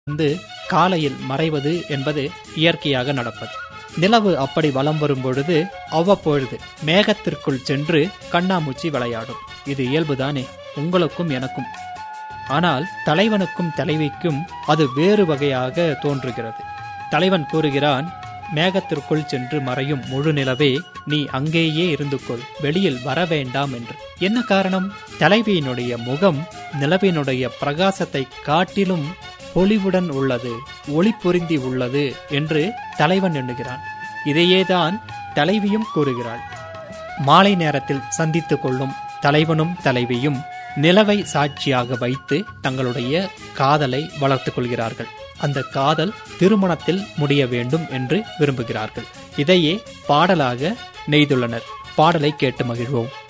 வந்து காலையில் மறைவது என்பது இயற்கையாக நடப்பது நிலவு அப்படி வலம் வரும் பொழுது அவ்வப்பொழுது மேகத்திற்குள் சென்று கண்ணாமூச்சி விளையாடும் இது இயல்புதானே உங்களுக்கும் எனக்கும் ஆனால் தலைவனுக்கும் தலைவிக்கும் அது வேறு வகையாக தோன்றுகிறது தலைவன் கூறுகிறான் மேகத்திற்குள் சென்று மறையும் முழு நிலவே நீ அங்கேயே இருந்து கொள் வெளியில் வர வேண்டாம் என்று என்ன காரணம் தலைவியினுடைய முகம் நிலவினுடைய பிரகாசத்தை காட்டிலும் பொலிவுடன் உள்ளது ஒளி பொருந்தி உள்ளது என்று தலைவன் எண்ணுகிறான் இதையேதான் தலைவியும் கூறுகிறாள் மாலை நேரத்தில் சந்தித்துக் கொள்ளும் தலைவனும் தலைவியும் நிலவை சாட்சியாக வைத்து தங்களுடைய காதலை வளர்த்துக் கொள்கிறார்கள் அந்த காதல் திருமணத்தில் முடிய வேண்டும் என்று விரும்புகிறார்கள் இதையே பாடலாக நெய்துள்ளனர் பாடலை கேட்டு மகிழ்வோம்